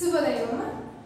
శుభోదయం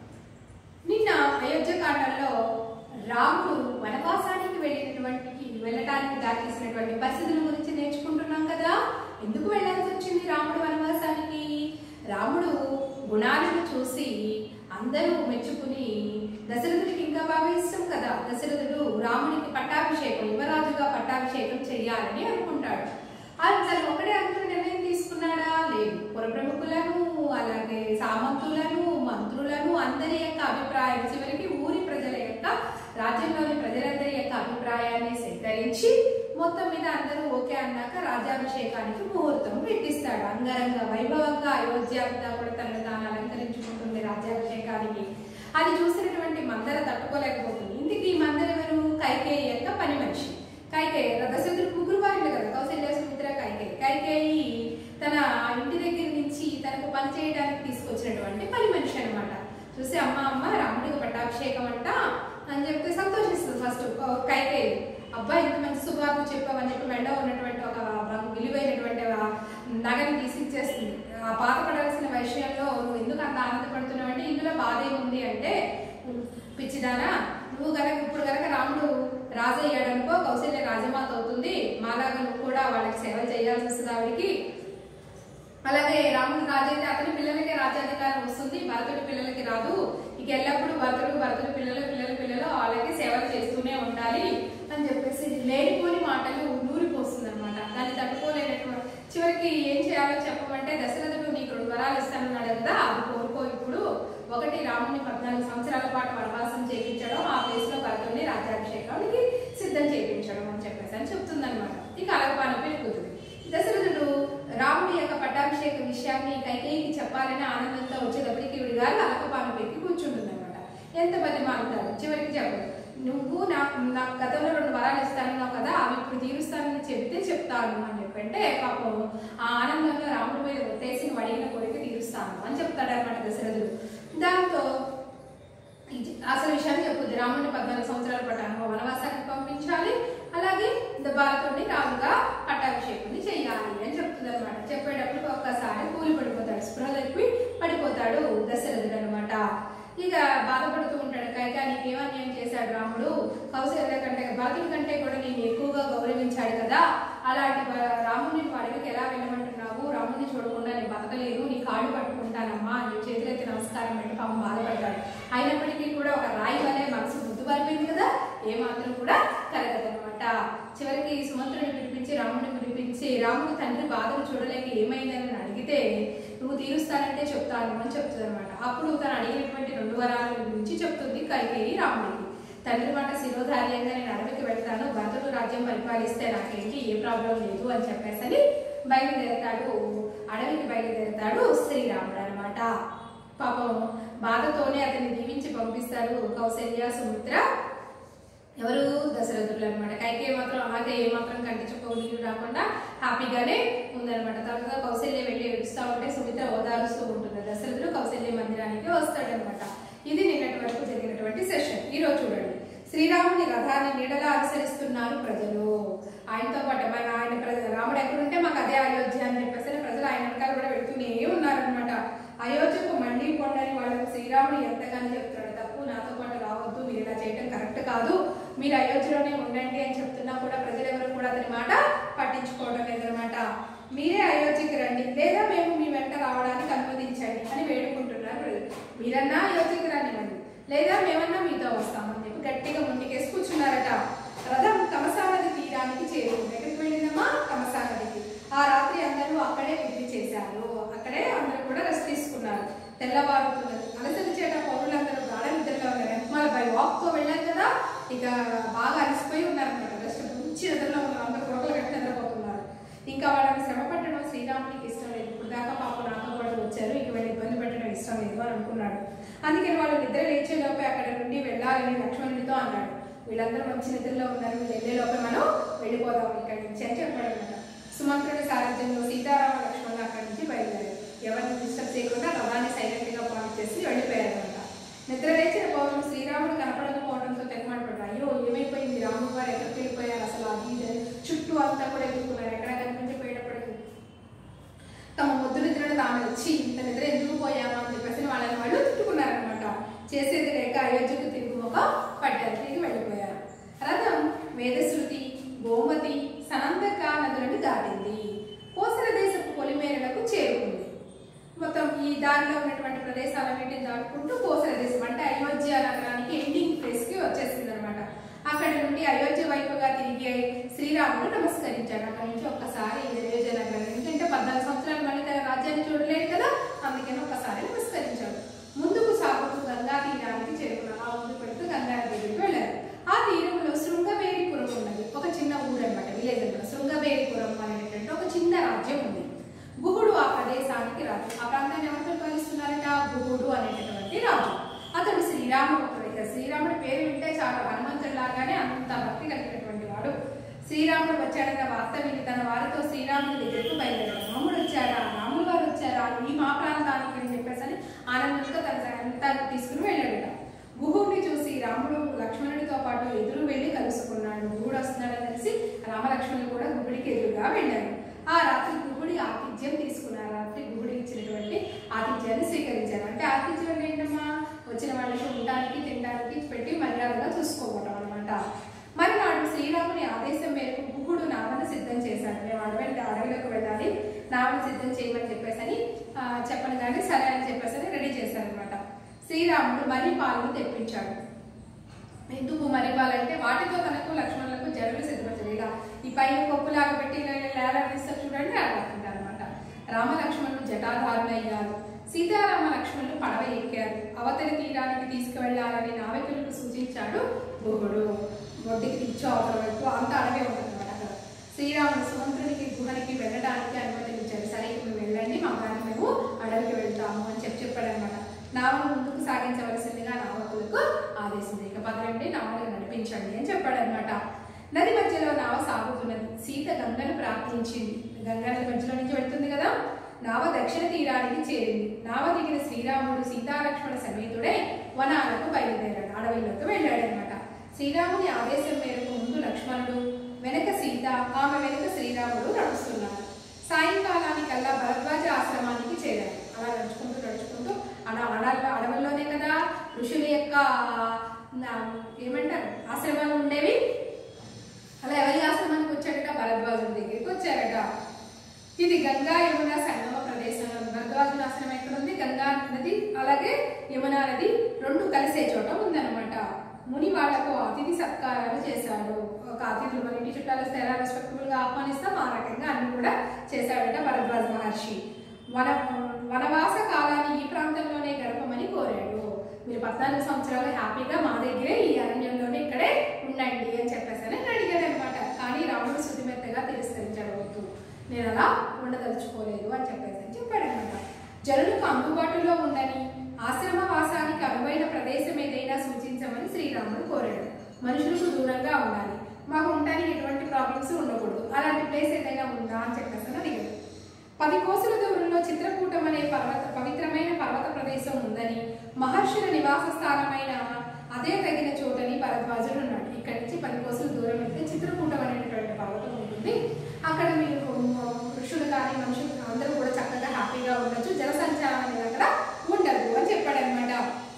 నిన్న అయోధ్య కాండంలో రాముడు వనవాసానికి వెళ్ళినటువంటి వెళ్ళటానికి దారితీసినటువంటి పరిస్థితుల గురించి నేర్చుకుంటున్నాం కదా ఎందుకు వెళ్ళాల్సి వచ్చింది రాముడు వనవాసానికి రాముడు గుణాలను చూసి అందరూ మెచ్చుకుని దశరథుడికి ఇంకా బాగా ఇష్టం కదా దశరథుడు రాముడికి పట్టాభిషేకం యువరాజుగా పట్టాభిషేకం చేయాలని అనుకుంటాడు అసలు ఒకడే అనుకుని నిర్ణయం తీసుకున్నాడా లేదు పురప్రముఖులను అలాగే సామంతులను మంత్రులను అందరి యొక్క అభిప్రాయం చివరికి ఊరి ప్రజల యొక్క రాజ్యంలోని ప్రజలందరి యొక్క అభిప్రాయాన్ని సేకరించి మొత్తం మీద అందరూ ఓకే అన్నాక రాజ్యాభిషేకానికి ముహూర్తం పెట్టిస్తాడు అంగరంగ వైభవంగా అయోధ్య అంతా కూడా తనను తాను అలంకరించుకుంటుంది రాజ్యాభిషేకానికి అది చూసినటువంటి మందర తట్టుకోలేకపోతుంది ఇందుకు ఈ మందర ఎవరు కైకేయి యొక్క పని మనిషి కైకేయి దశరథుడు ముగ్గురు భార్యలు కదా కౌశల్య సుమిత్ర కైకేయి కైకేయి తన ఇంటి దగ్గర నుంచి తనకు పని చేయడానికి తీసుకొచ్చినటువంటి పని మనిషి అనమాట చూసి అమ్మ అమ్మ రాముడికి పట్టాభిషేకం అంట అని చెప్తే సంతోషిస్తుంది ఫస్ట్ కైకేయి అబ్బాయి ఇంత మంచి శుభార్త చెప్పావని చెప్పి మెడ ఉన్నటువంటి ఒక రంగు విలువైనటువంటి ఆ నగని తీసి ఇచ్చేస్తుంది ఆ బాధపడాల్సిన విషయంలో నువ్వు ఎందుకు అంత ఆనందపడుతున్నావు అంటే ఇందులో బాధ ఏముంది అంటే పిచ్చిదానా నువ్వు కనుక ఇప్పుడు కనుక రాముడు రాజు అయ్యాడనుకో కౌశల్య రాజమాత అవుతుంది మాలాగా నువ్వు కూడా వాళ్ళకి సేవలు చేయాల్సి వస్తుంది ఆవిడికి అలాగే రాముడు రాజు అయితే అతని పిల్లలకి రాజ్యాధికారం వస్తుంది భరతుడి పిల్లలకి రాదు ఇక ఎల్లప్పుడూ భరతుడు భరతుడి పిల్లలు పిల్లల పిల్లలు వాళ్ళకి సేవలు చేస్తూనే ఉండాలి అని చెప్పేసి లేనిపోని మాటలు నూరిపోస్తుంది అనమాట దాన్ని తట్టుకోలేనటువంటి చివరికి ఏం చేయాలో చెప్పమంటే దశరథుడు నీకు రెండు వరాలు ఇస్తానన్నాడు కదా అది కోరుకో ఇప్పుడు ఒకటి రాముని పద్నాలుగు సంవత్సరాల పాటు వనవాసం చేయించడం ఆ ప్లేస్ లో భరతుడిని రాజ్యాభిషేకానికి సిద్ధం చేయించడం అని చెప్పేసి అని చెప్తుందన్నమాట ఇక అలగపాన పెరుగుతుంది దశరథుడు రాముడి యొక్క పట్టాభిషేక విషయాన్ని కైకేయికి చెప్పాలని ఆనందంతో వచ్చేటప్పటికి ఈవిడ గారు అలకపాను పెట్టి కూర్చుంటుంది అనమాట ఎంత పది మాట్లాడు చివరికి చెప్పదు నువ్వు నాకు నాకు గతంలో రెండు వరాలు ఇస్తానన్నావు కదా అవి ఇప్పుడు తీరుస్తానని చెప్తే చెప్తాను అని చెప్పంటే పాపం ఆ ఆనందంలో రాముడి మీద ఒట్టేసి నువ్వు అడిగిన కోరిక తీరుస్తాను అని చెప్తాడనమాట దశరథుడు దాంతో ఇది అసలు విషయాన్ని చెప్పుద్ది రాముడిని పద్నాలుగు సంవత్సరాల పాటు వనవాసానికి పంపించాలి అలాగే భారతుడిని రాముగా పట్టాభిషేకుని చేయాలి అని చెప్తుంది అనమాట చెప్పేటప్పుడు ఒక్కసారి కూలి పడిపోతాడు స్పృహ తప్పి పడిపోతాడు దశరథుడు అనమాట ఇక బాధపడుతూ ఉంటాడు కైకా నీకేం అన్యాయం చేశాడు రాముడు కౌశల్య కంటే భరతుడి కంటే కూడా నేను ఎక్కువగా గౌరవించాడు కదా అలాంటి బ- రాముడిని నువ్వు అడవికి ఎలా వెళ్ళమంటున్నావు రాముడిని చూడకుండా నేను బతకలేను నీ కాళ్ళు పట్టుకుంటానమ్మా నీ చేతులెత్తి నమస్కారం పెట్టి పాపం బాధపడ్డాడు అయినప్పటికీ కూడా ఒక రాయి వలె మనసు గుర్తుపారిపోయింది కదా ఏమాత్రం కూడా కలగదనమాట చివరికి సుమంత్రుని పిలిపించి రాముడిని పిలిపించి రాముడు తండ్రి బాధను చూడలేక ఏమైందని అడిగితే నువ్వు తీరుస్తానంటే చెప్తాను అని చెప్తుంది అనమాట అప్పుడు తను అడిగినటువంటి రెండు వరాల గురించి చెప్తుంది కైకేయి రాముడికి తండ్రి మాట శిరోధార్యంగా నేను అడవికి వెళ్తాను భరతుడు రాజ్యం పరిపాలిస్తే నాకేంటి ఏ ప్రాబ్లం లేదు అని చెప్పేసి అని బయలుదేరతాడు అడవికి బయలుదేరతాడు శ్రీరాముడు అనమాట పాపం బాధతోనే అతన్ని దీవించి పంపిస్తారు కౌశల్య సుమిత్ర ఎవరు దశరథులు అనమాట కైకే మాత్రం అలాగే ఏ మాత్రం కంటించుకో నీరు రాకుండా హ్యాపీగానే ఉందన్నమాట తర్వాత కౌశల్య వెళ్ళి ఏడుస్తూ ఉంటే సుమిత్ర ఓదారుస్తూ ఉంటుంది దశరథుడు కౌశల్య మందిరానికి వస్తాడనమాట ఇది నిన్నటి వరకు జరిగినటువంటి సెషన్ ఈ రోజు చూడండి శ్రీరాముని రథాన్ని నీడలా అనుసరిస్తున్నారు ప్రజలు ఆయనతో పాటు మన ఆయన ప్రజలు రాముడు ఎక్కడుంటే మాకు అదే అయోధ్య అని చెప్పేసి ప్రజలు ఆయన వెనకాల కూడా వెళ్తూనే ఉన్నారనమాట అయోధ్యకు మళ్ళీ పొండని వాళ్ళకు శ్రీరాముడు ఎంతగానో చెప్తున్నాడు తప్పు నాతో పాటు రావద్దు మీరు ఇలా చేయడం కరెక్ట్ కాదు మీరు అయోధ్యలోనే ఉండండి అని చెప్తున్నా కూడా ప్రజలు ఎవరు కూడా అతని మాట పట్టించుకోవడం లేదనమాట మీరే అయోధ్యకి రండి లేదా మేము మీ వెంట రావడానికి అనుమతించండి అని వేడుకుంటున్నారు ప్రజలు. మీరన్నా అయోధ్యకి రానివ్వండి లేదా మేమన్నా మీతో వస్తామని చెప్పి గట్టిగా ముందుకేసి కూర్చున్నారట రథం తమసా నది తీరానికి చేరింది ఎక్కడికి వెళ్ళిందమ్మా తమసా నదికి ఆ రాత్రి అందరూ అక్కడే విధి చేశారు అక్కడే అందరూ కూడా రెస్ట్ తీసుకున్నారు తెల్లవారుతున్నది అలసలు చేట పౌరులందరూ గాఢ నిద్రలో ఉన్నారు వెనకమాల బై వాక్ తో వెళ్ళారు కదా ఇక బాగా అలసిపోయి ఉన్నారనమాట రెస్ట్ మంచి నిద్రలో ఉన్నారు అందరూ గొడవలు కట్టి నిద్రపోతున్నారు ఇంకా వాళ్ళని శ్రమ పెట్టడం శ్రీరామునికి ఇష్టం లేదు ఇప్పుడు దాకా పాపం నాతో పాటు వచ్చారు ఇక వీళ్ళు ఇబ్బంది పెట్టడం ఇష్టం లేదు అని అనుకున్నాడు అందుకని వాళ్ళు నిద్ర లేచేలోపే అక్కడ నుండి వెళ్ళాలని లక్ష్మణుడితో అన్నాడు వీళ్ళందరూ మంచి నిద్రలో ఉన్నారు వీళ్ళు వెళ్ళేలోపే మనం వెళ్ళిపోదాం ఇక్కడి నుంచి అని చెప్పాడు అనమాట సుమంత్రుడి సారథ్యంలో సీతారామ లక్ష్మణులు అక్కడి నుంచి బయలుదేరారు ఎవరిని డిస్టర్బ్ చేయకుండా రథాన్ని సైలెంట్ గా పాయింట్ చేసి వెళ్ళిపోయారు అనమాట నిద్ర లేచిన పౌరులు శ్రీరాముడు కనపడకపోవడంతో తెగమనపడ్డారు అయ్యో ఏమైపోయింది రాముడు వారు ఎక్కడికి వెళ్ళిపోయారు అసలు అది ఇది అని చుట్టూ అంతా కూడా ఎదుర్కొన్నారు ఎక్కడ కనిపించిపోయేటప్పటికి తమ ముద్దు నిద్రను తాను వచ్చి ఇంత నిద్ర ఎందుకు పోయామా అని చెప్పేసి వాళ్ళని వాళ్ళు తిట్టుకున్నారనమాట చేసేది లేక అయోధ్యకు తిరిగి ఒక పట్టారు తిరిగి వెళ్ళిపోయారు రథం వేదశృతి గోమతి సనందక నదులను దాటింది కోసల దేశపు పొలిమేరలకు చేరుకుంది మొత్తం ఈ దారిలో ఉన్నటువంటి ప్రదేశాలన్నింటిని దాటుకుంటూ కోసల దేశం అంటే అయోధ్య నగరానికి ఎండింగ్ ప్లేస్ కి వచ్చేసింది అనమాట అక్కడి నుండి అయోధ్య వైపుగా తిరిగి శ్రీరాముడు నమస్కరించాడు అక్కడి నుంచి ఒక్కసారి అయోధ్య నగరం ఎందుకంటే పద్నాలుగు సంవత్సరాలు మళ్ళీ తన రాజ్యాన్ని చూడలేదు కదా అందుకని ఒక్కసారి నమస్కరించాడు ముందుకు సాగుతూ గంగా తీరానికి చేరుకున్నాడు ఆ ముందు పెడుతూ గంగా దగ్గరికి వెళ్ళారు ఆ తీరంలో శృంగబేరిపురం ఉన్నది ఒక చిన్న ఊరు అనమాట విలేజ్ అనమాట శృంగబేరిపురం అనేటువంటి ఒక చిన్న రాజ్యం ఉంది గుహుడు ఆ ప్రదేశానికి రాజు ఆ ప్రాంతాన్ని ఎవరు పరిపాలిస్తున్నారంట గుహుడు అనేటటువంటి రాజు అతడు శ్రీరాముడు ఒకడు. శ్రీరాముడి పేరు వింటే చాలు హనుమంతుడు లాగానే అంత భక్తి కలిగినటువంటి వాడు శ్రీరాముడు వచ్చాడన్న వార్త విని తన వారితో శ్రీరాముడి దగ్గరకు బయలుదేరాడు రాముడు వచ్చాడా రాముడు వారు వచ్చారా ఈ మా ప్రాంతానికి అని చెప్పేసి అని ఆనందంతో తన అంతా తీసుకుని వెళ్ళాడట గుహుడిని చూసి రాముడు లక్ష్మణుడితో పాటు ఎదురు వెళ్ళి కలుసుకున్నాడు గుహుడు వస్తున్నాడని తెలిసి రామలక్ష్మణులు కూడా గుహుడికి ఎదురుగా వెళ్ళారు ఆ రాత్రి గుహుడి ఆతిథ్యం తీసుకున్నారు రాత్రి గుహుడి ఇచ్చినటువంటి ఆతిథ్యాన్ని స్వీకరించారు అంటే ఆతిథ్యం అంటే ఏంటమ్మా వచ్చిన వాళ్ళకి ఉండడానికి తినడానికి పెట్టి మర్యాదగా చూసుకోవటం అనమాట మరునాడు శ్రీరాముని ఆదేశం మేరకు గుహుడు నావను సిద్ధం చేశాడు మేము అడవి అడవిలోకి వెళ్ళాలి నావను సిద్ధం చేయమని చెప్పేసి అని ఆ, చెప్పను కానీ సరే అని చెప్పేసి అని రెడీ చేశారనమాట శ్రీరాముడు మర్రి పాలను తెప్పించాడు ఎందుకు మరిపాలంటే వాటితో తనకు లక్ష్మణులకు జడలు సిద్ధపరచాడు ఇలా ఈ పైన కొప్పులాగా పెట్టి లేలాడిస్తారు చూడండి అలా అనమాట రామ లక్ష్మణులు జటాధారులయ్యారు సీతారామ లక్ష్మణులు పడవ ఎక్కారు అవతలి తీరానికి తీసుకువెళ్లాలని నావికులకు సూచించాడు గుహుడు ఒడ్డుకి ఇచ్చో అవతల వైపు అంత అడవే ఉందన్నమాట అక్కడ శ్రీరాముడు సుమంత్రునికి గుహనికి వెళ్ళడానికి అనుమతించాడు సరే ఇప్పుడు వెళ్ళండి మా గారి మేము అడవికి వెళ్తాము అని చెప్పి చెప్పాడు అనమాట నావను ముందుకు సాగించవలసిందిగా నావకులకు ఆదేశం ఇక పదరండి నావను నడిపించండి అని చెప్పాడు అనమాట నది మధ్యలో నావ సాగుతున్నది సీత గంగను ప్రార్థించింది గంగ నది మధ్యలో నుంచి వెళ్తుంది కదా నావ దక్షిణ తీరానికి చేరింది నావ దిగిన శ్రీరాముడు సీతాలక్ష్మణ సమేతుడై వనాలకు బయలుదేరాడు అడవిలోకి వెళ్ళాడు అనమాట శ్రీరాముని ఆదేశం మేరకు ముందు లక్ష్మణుడు వెనక సీత ఆమె వెనుక శ్రీరాముడు నడుస్తున్నారు సాయంకాలానికల్లా భరద్వాజ ఆశ్రమానికి చేరారు అలా నడుచుకుంటూ నడుచుకుంటూ అలా అడవి అడవుల్లోనే కదా ఋషుల యొక్క ఆ, ఏమంటారు ఆశ్రమాలు ఉండేవి అలా ఎవరి ఆశ్రమానికి వచ్చాడట భరద్వాజుడి దగ్గరికి వచ్చారట ఇది గంగా యమున సంగమ ప్రదేశం భరద్వాజుల ఆశ్రమం ఎక్కడ ఉంది గంగా నది అలాగే యమునా నది రెండు కలిసే చోట ఉందన్నమాట ముని వాళ్లకు అతిథి సత్కారాలు చేశాడు ఒక అతిథులు మన ఇంటి చుట్టాలు వస్తే ఎలా రెస్పెక్టబుల్ గా ఆహ్వానిస్తాం ఆ రకంగా అన్ని కూడా చేశాడట భరద్వాజ మహర్షి వన వనవాస కాలాన్ని ఈ ప్రాంతంలోనే గడపమని కోరాడు మీరు పద్నాలుగు సంవత్సరాలు హ్యాపీగా మా దగ్గరే ఈ అరణ్యంలోనే ఇక్కడే ఉండండి అని చెప్పేసి అని అడిగాడు అనమాట కానీ రాముడు శుద్ధిమెత్తగా తిరస్కరించాడు వద్దు నేను అలా ఉండదలుచుకోలేదు అని చెప్పేసి అని చెప్పాడు అనమాట జనులకు అందుబాటులో ఉండని ఆశ్రమ వాసానికి అనువైన ప్రదేశం ఏదైనా సూచించమని శ్రీరాముడు కోరాడు మనుషులకు దూరంగా ఉండాలి మాకు ఉండడానికి ఎటువంటి ప్రాబ్లమ్స్ ఉండకూడదు అలాంటి ప్లేస్ ఏదైనా ఉందా అని చెప్పేసి అని అడిగాడు పది కోసుల దూరంలో చిత్రకూటం అనే పర్వత పవిత్రమైన పర్వత ప్రదేశం ఉందని మహర్షుల నివాస స్థానమైన అదే తగిన చోటని భరద్వాజుడు ఉన్నాడు ఇక్కడి నుంచి పది కోసుల దూరం వెళ్తే చిత్రకూటం అనేటటువంటి పర్వతం ఉంటుంది అక్కడ మీరు ఋషులు కానీ మనుషులు అందరూ కూడా చక్కగా హ్యాపీగా ఉండొచ్చు జన సంచారం అనేది అక్కడ ఉండదు అని చెప్పాడు అనమాట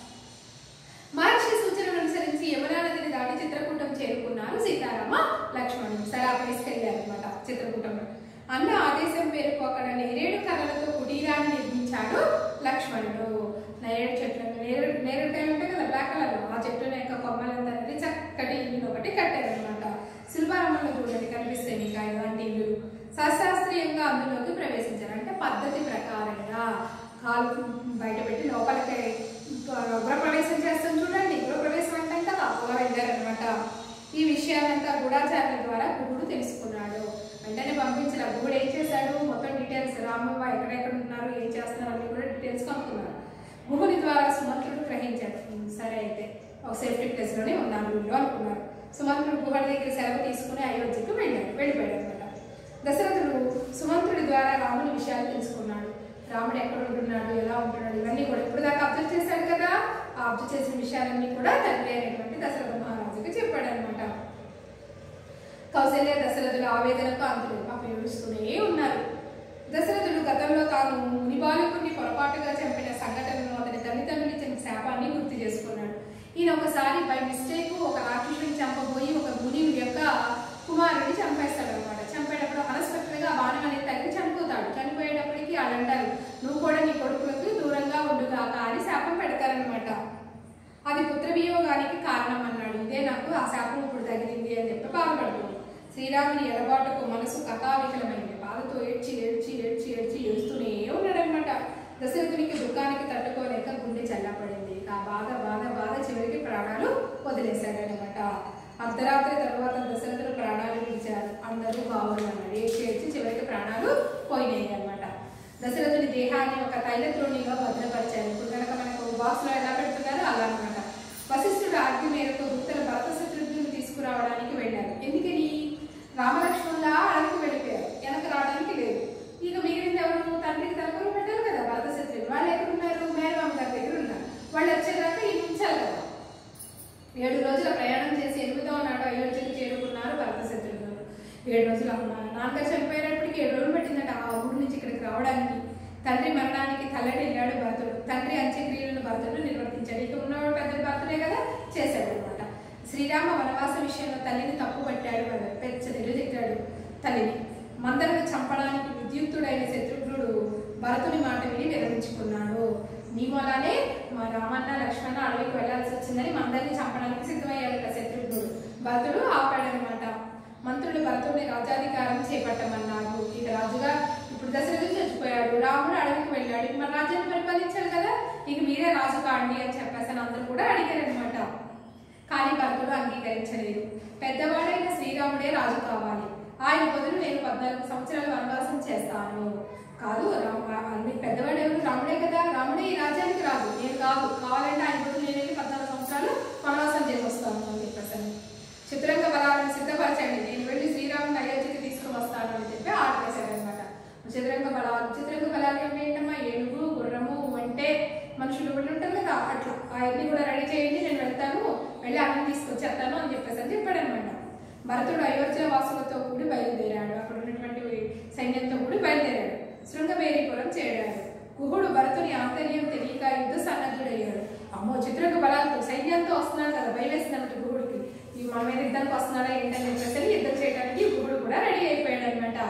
మహర్షి సూచనను అనుసరించి యమునా నదిని దాటి చిత్రకూటం చేరుకున్నారు సీతారామ లక్ష్మణుడు సరే ఆ ప్లేస్కి వెళ్ళారు అనమాట చిత్రకూటంలో అన్న ఆదేశం మేరకు అక్కడ నేరేడు కర్రలతో కుటీరాన్ని నిర్మించాడు లక్ష్మణుడు నేరేడు చెట్లు నేరేడు నేరేడు కాయలు ఉంటాయి కదా బ్లాక్ కలర్ ఆ చెట్టు యొక్క కొమ్మలంతా అనేది చక్కటి ఇల్లు ఒకటి కట్టారనమాట శిల్పారామంలో చూడండి కనిపిస్తాయి మీకు ఇలాంటి ఇల్లు శాస్త్రీయంగా అందులోకి ప్రవేశించారు అంటే పద్ధతి ప్రకారంగా కాలు బయట పెట్టి లోపలికి గృహప్రవేశం చేస్తాం చూడండి గృహప్రవేశం అంటాం కదా అలా వెళ్ళారనమాట ఈ విషయాలంతా గూఢాచారుల ద్వారా గురుడు తెలుసుకున్నాడు వెంటనే పంపించిన గురుడు ఏం చేశాడు మొత్తం డీటెయిల్స్ రామవ్వ ఎక్కడెక్కడ ఉన్నారు ఏం చేస్తున్నారు అన్ని కూడా డీటెయిల్స్ కనుక్కున్నారు గురుని ద్వారా సుమంత్రుడు గ్రహించాడు "ఉమ్, సరే అయితే ఒక సేఫ్టీ ప్లేస్ లోనే ఉన్నారు వీళ్ళు అనుకున్నారు సుమంత్రుడు గుహల దగ్గర సెలవు తీసుకుని అయోధ్యకు వెళ్ళాడు వెళ్ళిపోయాడు అనమాట దశరథుడు సుమంత్రుడి ద్వారా రాముని విషయాలు తెలుసుకున్నాడు రాముడు ఎక్కడ ఉంటున్నాడు ఎలా ఉంటున్నాడు ఇవన్నీ కూడా ఇప్పుడు దాకా అబ్జర్వ్ చేశాడు కదా ఆ అబ్జర్వ్ చేసిన విషయాలన్నీ కూడా తండ్రి అయినటువంటి దశరథ మహారాజుకి చెప్పాడు అనమాట కౌశల్య దశరథుల ఆవేదనకు అంతులు పాప ఏడుస్తూనే ఉన్నారు దశరథుడు గతంలో తాను మునిబాల ఈయన ఒకసారి బై మిస్టేక్ ఒక రాక్షసుని చంపబోయి ఒక ముని యొక్క కుమారుడిని చంపేస్తాడు అనమాట చంపేటప్పుడు అన్ఎక్స్పెక్టెడ్ గా బాణం అనేది తల్లి చనిపోతాడు చనిపోయేటప్పటికి వాళ్ళు అంటారు నువ్వు కూడా నీ కొడుకులకు దూరంగా ఉండుగాక అని శాపం పెడతారనమాట అది పుత్ర వియోగానికి కారణం అన్నాడు ఇదే నాకు ఆ శాపం ఇప్పుడు తగిలింది అని చెప్పి బాధపడుతుంది శ్రీరాముని ఎడబాటుకు మనసు కథావికలమైంది బాధతో ఏడ్చి ఏడ్చి ఏడ్చి ఏడ్చి ఏడుస్తూనే ఉన్నాడనమాట దశరథునికి దుఃఖానికి తట్టుకోలేక గుండె చల్లపడింది ఆ బాధ బాధ బాధ చివరికి ప్రాణాలు వదిలేశాడనమాట అర్ధరాత్రి తర్వాత దశరథుడు ప్రాణాలు విడిచారు అందరూ బావులు అన్నాడు ఏడ్చి ఏడ్చి చివరికి ప్రాణాలు పోయినాయి అనమాట దశరథుని దేహాన్ని ఒక తైలద్రోణిలో భద్రపరిచారు ఇప్పుడు కనుక మనకు బాక్స్ లో ఎలా పెడుతున్నారు అలా అనమాట వశిష్ఠుడు ఆజ్ఞ మేరకు గుప్తల భరత శత్రుఘ్నుని తీసుకురావడానికి వెళ్ళారు ఎందుకని రామలక్ష్మణుల అడవికి వెళ్ళిపోయారు వెనక రావడానికి లేదు ఇక మిగిలింది ఎవరు తండ్రికి తలకొలు పెట్టారు కదా భరత శత్రుఘ్నులు వాళ్ళు ఎక్కడ ఉన్నారు మేనమామ గారి దగ్గర ఉన్నారు వాళ్ళు వచ్చేదాకా ఈ ఉంచాలి కదా ఏడు రోజుల ప్రయాణం చేసి ఎనిమిదవ నాడు అయోధ్యకు చేరుకున్నారు భరత శత్రుఘ్నులు ఏడు రోజులు అన్నారు నాన్నగారు చనిపోయేటప్పటికి ఏడు రోజులు పట్టిందట ఆ ఊరు నుంచి ఇక్కడికి రావడానికి తండ్రి మరణానికి తల్లడిల్లాడు భరతుడు తండ్రి అంత్యక్రియలను భరతుడు నిర్వర్తించాడు ఇక ఉన్నవాడు పెద్ద భరతుడే కదా చేశాడు అనమాట శ్రీరామ వనవాస విషయంలో తల్లిని తప్పు పట్టాడు పెద్ద తిట్టాడు తల్లిని మందరుని చంపడానికి విద్యుక్తుడైన శత్రుఘ్నుడు భరతుని మాట విని విరమించుకున్నాడు నీ మూలానే మా రామన్న లక్ష్మణ అడవికి వెళ్లాల్సి వచ్చిందని మందరిని చంపడానికి సిద్ధమయ్యాడు కదా శత్రుఘ్నుడు భరతుడు ఆపాడనమాట మంత్రులు భరతుడిని రాజ్యాధికారం చేపట్టమన్నారు ఇక రాజుగా ఇప్పుడు దశరథుడు చచ్చిపోయాడు రాముడు అడవికి వెళ్ళాడు ఇక మన రాజ్యాన్ని పరిపాలించాలి కదా ఇక మీరే రాజు కాండి అని చెప్పేసి అని అందరూ కూడా అడిగారనమాట కానీ భరతుడు అంగీకరించలేదు పెద్దవాడైన శ్రీరాముడే రాజు కావాలి ఆయన బదులు నేను పద్నాలుగు సంవత్సరాలు వనవాసం చేస్తాను కాదు రామ- అన్ని పెద్దవాడు ఎవరు రాముడే కదా రాముడే ఈ రాజ్యానికి రాదు నేను కాదు కావాలంటే ఆయన బదులు నేను వెళ్ళి పద్నాలుగు సంవత్సరాలు వనవాసం చేసి వస్తాను అని చెప్పేసి అని. చతురంగ బలాలను సిద్ధపరచండి నేను వెళ్ళి శ్రీరాముని అయోధ్యకి తీసుకువస్తాను అని చెప్పి ఆర్డర్ చేశారనమాట చతురంగ బలాలు చతురంగ బలాలు అంటే ఏంటమ్మా ఏనుగు గుర్రము అంటే మనుషులు కూడా ఉంటారు కదా అట్లా అవన్నీ కూడా రెడీ చేయండి నేను వెళ్తాను వెళ్ళి అన్ని తీసుకొచ్చేస్తాను అని చెప్పేసి అని చెప్పాడు అనమాట భరతుడు అయోధ్య వాసులతో కూడి బయలుదేరాడు అక్కడ ఉన్నటువంటి సైన్యంతో కూడి బయలుదేరాడు శృంగబేరీపురం చేరాడు కుహుడు భరతుని ఆంతర్యం తెలియక యుద్ధ సన్నద్ధుడయ్యాడు అమ్మో చిత్రంగ బలాలతో సైన్యంతో వస్తున్నాడు కదా భయవేసినట్టు గుహుడికి ఈ మన మీద యుద్ధానికి వస్తున్నాడా ఏంటని చెప్పేసి యుద్ధం చేయడానికి గుహుడు కూడా రెడీ అయిపోయాడు అనమాట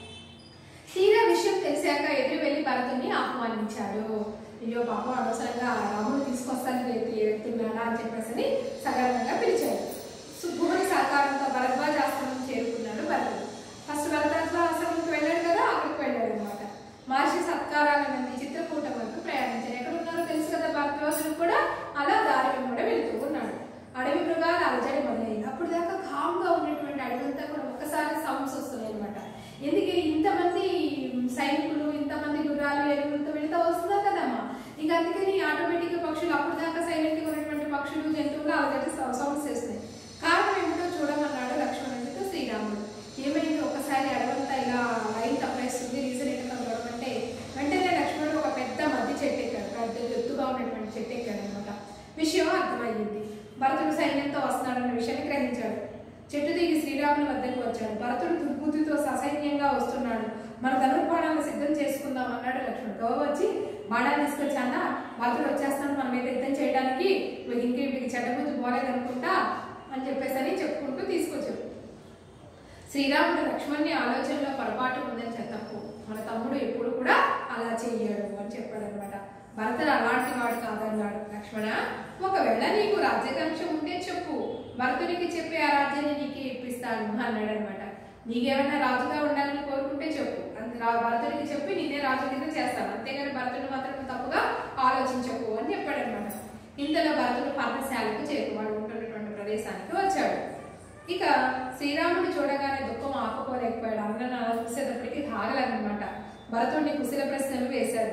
తీరా విషయం తెలిసాక ఎదురు వెళ్లి భరతుని ఆహ్వానించాడు అయ్యో పాపం అనవసరంగా రాముడు తీసుకొస్తాను వెళ్తున్నాడా అని చెప్పేసి సగర్వంగా పిలిచాడు సుబ్బుని సహకారంతో భరద్వాజాశ్రమం చేరుకున్నాడు భరతుడు ఫస్ట్ భరద్వాజాశ్రమంకి వెళ్ళాడు కదా అక్కడికి వెళ్ళాడు అనమాట మహర్షి సత్కారాలను చిత్రకూట వరకు ప్రయాణించాడు ఎక్కడ ఉన్నారో తెలుసు కదా భరద్వాజుడు కూడా అలా దారి వెంబడి వెళ్తూ ఉన్నాడు అడవి మృగాలు అలజడి మొదలైంది అప్పుడు దాకా కామ్గా ఉన్నటువంటి అడవంతా కూడా ఒకసారి సౌండ్స్ వస్తున్నాయి అనమాట ఎందుకు ఇంతమంది సైనికులు ఇంతమంది గుర్రాలు ఎరువులతో వెళితే వస్తున్నారు కదమ్మా ఇంకా అందుకని ఆటోమేటిక్ గా పక్షులు అప్పుడు దాకా సైలెంట్ గా ఉన్నటువంటి పక్షులు జంతువులు అలజడి సౌండ్స్ చేస్తున్నాయి కారణం ఏమిటో చూడమన్నాడు లక్ష్మణుడితో శ్రీరాముడు ఏమైంది ఒకసారి అడవంతా ఇలా లైన్ తప్పేస్తుంది రీజన్ ఏంటో చూడమంటే వెంటనే లక్ష్మణుడు ఒక పెద్ద మధ్య చెట్టు ఎక్కాడు పెద్ద ఎత్తుగా ఉన్నటువంటి చెట్టు ఎక్కాడు అనమాట విషయం అర్థమయ్యింది భరతుడు సైన్యంతో వస్తున్నాడన్న విషయాన్ని గ్రహించాడు చెట్టు దిగి శ్రీరాముని వద్దకు వచ్చాడు భరతుడు దుర్బుద్ధితో ససైన్యంగా వస్తున్నాడు మన ధనుర్బాణాలను సిద్ధం చేసుకుందాం అన్నాడు లక్ష్మణుడు గౌరవ వచ్చి బాణాలు తీసుకొచ్చానా భరతుడు వచ్చేస్తాను మన మీద యుద్ధం చేయడానికి వీడికి ఇంకే వీడికి చెడ్డబుద్ధి పోలేదు అనుకుంటా అని చెప్పేసి అని చెప్పుకుంటూ తీసుకొచ్చాడు శ్రీరాముడు లక్ష్మణ్ని ఆలోచనలో పొరపాటు ఉందని చెప్పకు మన తమ్ముడు ఎప్పుడు కూడా అలా చెయ్యడు అని చెప్పాడు అనమాట భరతుడు అలాంటి వాడు కాదన్నాడు లక్ష్మణ ఒకవేళ నీకు రాజ్యకాంక్ష ఉంటే చెప్పు భరతునికి చెప్పి ఆ రాజ్యాన్ని నీకే ఇప్పిస్తాను అన్నాడు అనమాట నీకేమైనా రాజుగా ఉండాలని కోరుకుంటే చెప్పు అంత రా- భరతుడికి చెప్పి నేనే రాజు కింద చేస్తాను అంతేగాని భరతుడు మాత్రం తప్పుగా ఆలోచించకు అని చెప్పాడు అనమాట ఇంతలో భరతుడు పర్ణశాలకు చేరువాడు ఉంటున్నటువంటి ప్రదేశానికి వచ్చాడు ఇక శ్రీరాముడు చూడగానే దుఃఖం ఆపుకోలేకపోయాడు అన్న అలా చూసేటప్పటికి తాగలనమాట భరతుడిని కుశల ప్రశ్నలు వేశాడు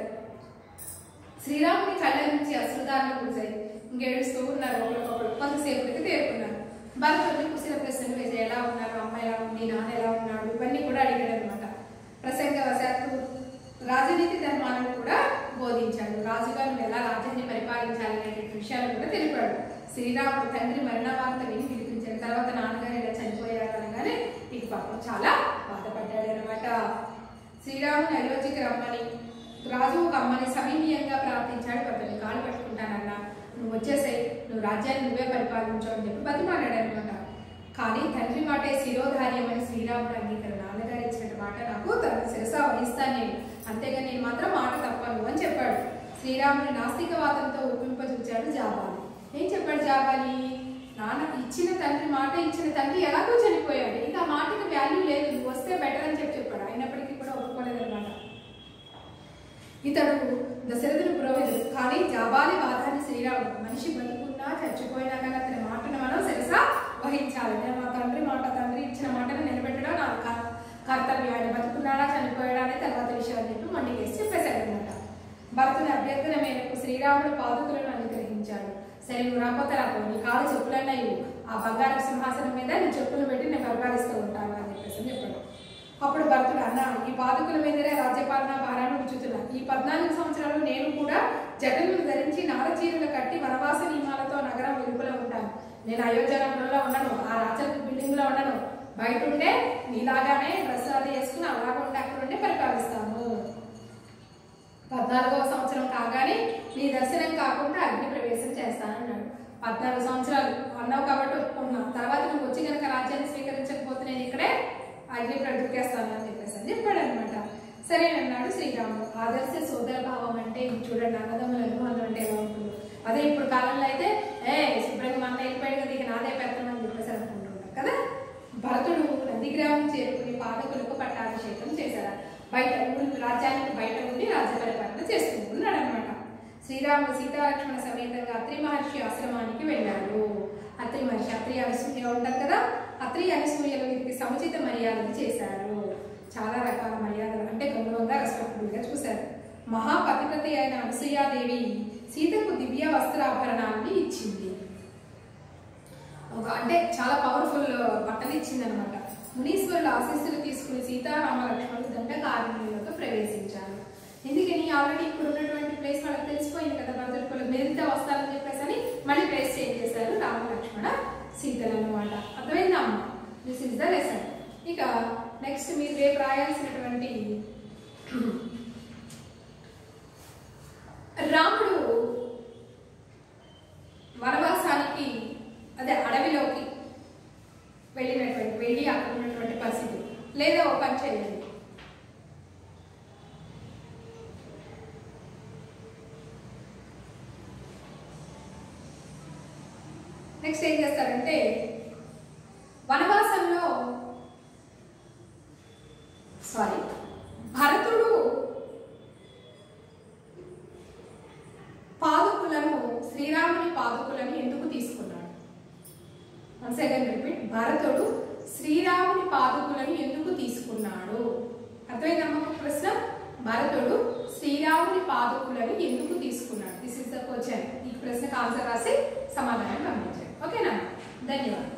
శ్రీరాముని కళ్ళ నుంచి అశ్రుదారులు కురిశాయి ఇంకేడుస్తూ ఉన్నారు ఒకరికొకరు కొంతసేపటికి తేరుకున్నారు భరతుడిని కుశల ప్రశ్నలు వేసాయి ఎలా ఉన్నారు అమ్మ ఎలా ఉంది నాన్న ఎలా ఉన్నాడు ఇవన్నీ కూడా అడిగాడు అనమాట ప్రసంగవశాత్తు రాజనీతి ధర్మాలను కూడా బోధించాడు రాజుగా నువ్వు ఎలా రాజ్యాన్ని పరిపాలించాలి అనేటువంటి విషయాలు కూడా తెలిపాడు శ్రీరాముడు తండ్రి మరణ వార్త విని వినిపించాడు తర్వాత నాన్నగారు ఇలా చనిపోయారు అనగానే ఇక పాపం చాలా బాధపడ్డాడు అనమాట శ్రీరాముని అయోధ్యకి రమ్మని రాజు ఒక అమ్మని సవినీయంగా ప్రార్థించాడు అతన్ని కాలు పట్టుకుంటానన్నా నువ్వు వచ్చేసాయి నువ్వు రాజ్యాన్ని నువ్వే పరిపాలించు అని చెప్పి బతిమాలాడు అనమాట కానీ తండ్రి మాటే శిరోధార్యం అని శ్రీరాముడు అంగీకరణ నాన్నగారు ఇచ్చిన మాట నాకు తన శిరస వహిస్తాను నేను అంతేగాని నేను మాత్రం మాట తప్పను అని చెప్పాడు శ్రీరాముడు నాస్తికవాదంతో ఒప్పింపజూచాడు జాబాలి ఏం చెప్పాడు జాబాలి నాన్న ఇచ్చిన తండ్రి మాట ఇచ్చిన తండ్రి ఎలాగో చనిపోయాడు ఇంకా ఆ మాటకి వాల్యూ లేదు నువ్వు వస్తే బెటర్ అని చెప్పి చెప్పాడు అయినప్పటికీ కూడా ఒప్పుకోలేదు అనమాట ఇతడు దశరథుడు పురోహితుడు కానీ జాబాలి వాదాన్ని శ్రీరాముడు మనిషి బతుకున్నా చచ్చిపోయినా కానీ అతని మాటను మనం శిరస వహించాలి నేను మా తండ్రి మాట తండ్రి ఇచ్చిన మాటను నిలబెట్టడం నా క- కర్తవ్యం ఆయన బతుకున్నాడా చనిపోయాడా అనే తర్వాత విషయం అని చెప్పి మొండికేసి చెప్పేశాడు అనమాట భరతుని అభ్యర్థన మేరకు శ్రీరాముడు పాదుకులను అనుగ్రహించాడు సరే నువ్వు రాకపోతే రాపో నీ కాళ్ళు చెప్పులన్నా ఇవ్వు ఆ బంగారు సింహాసనం మీద నీ చెప్పులు పెట్టి నేను పరిపాలిస్తూ ఉంటాను అని చెప్పేసి అని చెప్పాడు అప్పుడు భరతుడు అన్న ఈ పాదుకుల మీదనే రాజ్యపాలన భారాన్ని ఉంచుతున్నా ఈ పద్నాలుగు సంవత్సరాలు నేను కూడా జటలు ధరించి నారచీరలు కట్టి వనవాస నియమాలతో నగరం వెలుపల ఉంటాను నేను అయోధ్య నగరంలో ఉండను ఆ రాచరిక బిల్డింగ్ లో ఉండను బయట ఉంటే నీలాగానే డ్రెస్ అది వేసుకుని అలాగ ఉంటే అక్కడ ఉండి పరిపాలిస్తాను పద్నాలుగవ సంవత్సరం కాగానే నీ దర్శనం కాకుండా అగ్ని ప్రవేశం చేస్తానన్నాడు పద్నాలుగు సంవత్సరాలు అన్నావు కాబట్టి ఒప్పుకున్నా తర్వాత నువ్వు వచ్చి కనుక రాజ్యాన్ని స్వీకరించకపోతే నేను ఇక్కడే అగ్ని ప్రదూకేస్తాను అని చెప్పేసి అని చెప్పాడు అనమాట సరే అన్నాడు శ్రీరాముడు ఆదర్శ సోదర భావం అంటే ఇది చూడండి అన్నదమ్ముల అనుభవం అంటే ఎలా ఉంటుంది అదే ఇప్పుడు కాలంలో అయితే ఏ శుభ్రంగా మన వెళ్ళిపోయాడు కదా ఇక నాదే పెత్తనం అని చెప్పేసి అనుకుంటున్నాడు కదా భరతుడు నందిగ్రామం చేరుకుని పాదకులకు పట్టాభిషేకం చేశాడు బయట ఊరి రాజ్యానికి బయట ఉండి రాజ్య పరిపాలన చేస్తూ ఉన్నాడు అనమాట శ్రీరాముడు సీతాలక్ష్మణ సమేతంగా అత్రి మహర్షి ఆశ్రమానికి వెళ్ళాడు అత్రి మహర్షి అత్రి అనసూయ ఉంటారు కదా అత్రి అనసూయలు వీరికి సముచిత మర్యాదలు చేశారు చాలా రకాల మర్యాదలు అంటే గౌరవంగా రెస్పెక్టబుల్గా చూశారు మహాపతిపతి అయిన అనసూయాదేవి సీతకు దివ్య వస్త్రాభరణాన్ని ఇచ్చింది ఒక అంటే చాలా పవర్ఫుల్ బట్టలు ఇచ్చింది అనమాట మునీశ్వరుల ఆశీస్సులు తీసుకుని సీతారామ లక్ష్మణులు దండకారణ్యంలోకి ప్రవేశించారు ఎందుకని ఆల్రెడీ ఇప్పుడు ఉన్నటువంటి ప్లేస్ వాళ్ళకి తెలిసిపోయింది కదా భద్రకులు మెరిత వస్తారని చెప్పేసి అని మళ్ళీ ప్లేస్ చేంజ్ చేశారు రామ లక్ష్మణ సీతలు అనమాట అర్థమైందా అమ్మ దిస్ ఇస్ ద లెసన్ ఇక నెక్స్ట్ మీరు రేపు రాయాల్సినటువంటి రాముడు వనవాసానికి అదే అడవిలోకి వెళ్ళినటువంటి వెళ్ళి అక్కడ ఉన్నటువంటి పరిస్థితి లేదా ఒక పని చేయండి నెక్స్ట్ ఏం చేస్తారంటే వనవాసంలో సారీ భరతుడు పాదుకులను శ్రీరాముని పాదుకులను ఎందుకు తీసుకున్నాడు వన్ సెకండ్ రిపీట్ భరతుడు శ్రీరాముని పాదుకులను ఎందుకు తీసుకున్నాడు అర్థమైందమ్మా ఒక ప్రశ్న భరతుడు శ్రీరాముని పాదుకులను ఎందుకు తీసుకున్నాడు దిస్ ఇస్ ద క్వశ్చన్ ఈ ప్రశ్నకు ఆన్సర్ రాసి సమాధానం పంపించండి ఓకేనా ధన్యవాదాలు